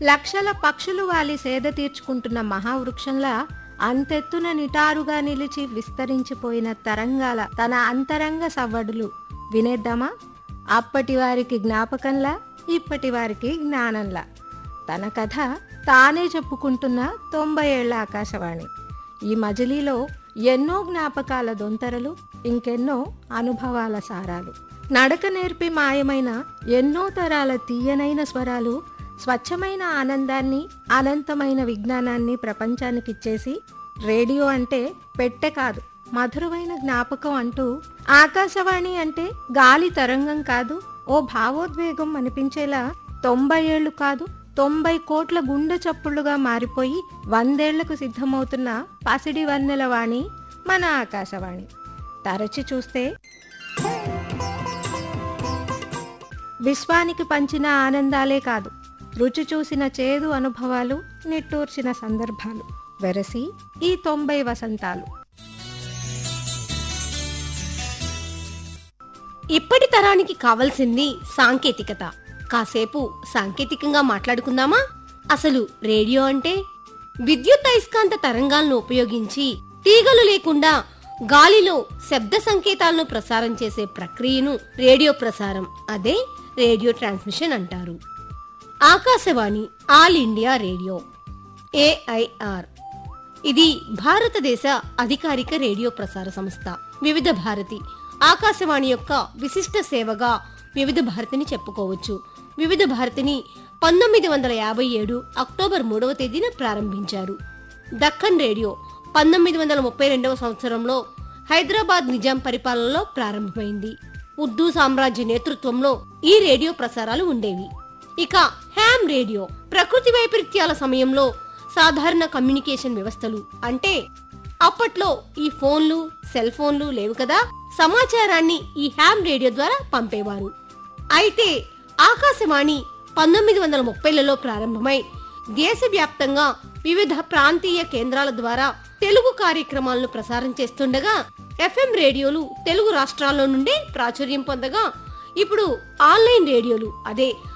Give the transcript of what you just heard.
లక్షల పక్షులు వాలి సేద తీర్చుకుంటున్న మహావృక్షంలా అంతెత్తున నిటారుగా నిలిచి విస్తరించిపోయిన తరంగాల తన అంతరంగ సవ్వడులు వినేద్దామా అప్పటి వారికి జ్ఞాపకంలా ఇప్పటి వారికి జ్ఞానంలా తన కథ తానే చెప్పుకుంటున్న తొంభై ఏళ్ల ఆకాశవాణి ఈ మజిలీలో ఎన్నో జ్ఞాపకాల దొంతరలు ఇంకెన్నో అనుభవాల సారాలు నడక నేర్పి మాయమైన ఎన్నో తరాల తీయనైన స్వరాలు స్వచ్ఛమైన ఆనందాన్ని అనంతమైన విజ్ఞానాన్ని ప్రపంచానికిచ్చేసి రేడియో అంటే పెట్టె కాదు మధురమైన జ్ఞాపకం అంటూ ఆకాశవాణి అంటే గాలి తరంగం కాదు ఓ భావోద్వేగం అనిపించేలా తొంభై ఏళ్లు కాదు తొంభై కోట్ల గుండె చప్పుళ్లుగా మారిపోయి వందేళ్లకు సిద్ధమవుతున్న పసిడి వన్నెల వాణి మన ఆకాశవాణి తరచి చూస్తే విశ్వానికి పంచిన ఆనందాలే కాదు రుచి చూసిన చేదు అనుభవాలు నిట్టూర్చిన సందర్భాలు వెరసి ఈ తొంభై వసంతాలు ఇప్పటి తరానికి కావలసింది సాంకేతికత కాసేపు సాంకేతికంగా మాట్లాడుకుందామా అసలు రేడియో అంటే విద్యుత్ అయస్కాంత తరంగాలను ఉపయోగించి తీగలు లేకుండా గాలిలో శబ్ద సంకేతాలను ప్రసారం చేసే ప్రక్రియను రేడియో ప్రసారం అదే రేడియో ట్రాన్స్మిషన్ అంటారు Akashvani All India Radio AIR ఇది భారతదేశ అధికారిక రేడియో ప్రసార సంస్థ వివిధ భారతి ఆకాశవాణి యొక్క విశిష్ట సేవగా వివిధ భారతిని చెప్పుకోవచ్చు వివిధ భారతిని పంతొమ్మిది వందల యాభై ఏడు అక్టోబర్ మూడవ తేదీన ప్రారంభించారు దక్కన్ రేడియో పంతొమ్మిది వందల ముప్పై రెండవ సంవత్సరంలో హైదరాబాద్ నిజాం పరిపాలనలో ప్రారంభమైంది ఉర్దూ సామ్రాజ్య నేతృత్వంలో ఈ రేడియో ప్రసారాలు ఉండేవి ఇక హ్యామ్ రేడియో ప్రకృతి వైపరీత్యాల సమయంలో సాధారణ కమ్యూనికేషన్ వ్యవస్థలు అంటే అప్పట్లో ఈ ఫోన్లు సెల్ ఫోన్లు లేవు కదా సమాచారాన్ని ఈ హ్యామ్ రేడియో ద్వారా పంపేవారు అయితే ఆకాశవాణి పంతొమ్మిది వందల ముప్పైలలో ప్రారంభమై దేశవ్యాప్తంగా వివిధ ప్రాంతీయ కేంద్రాల ద్వారా తెలుగు కార్యక్రమాలను ప్రసారం చేస్తుండగా ఎఫ్ఎం రేడియోలు తెలుగు రాష్ట్రాల్లో నుండే ప్రాచుర్యం పొందగా ఇప్పుడు ఆన్లైన్ రేడియోలు అదే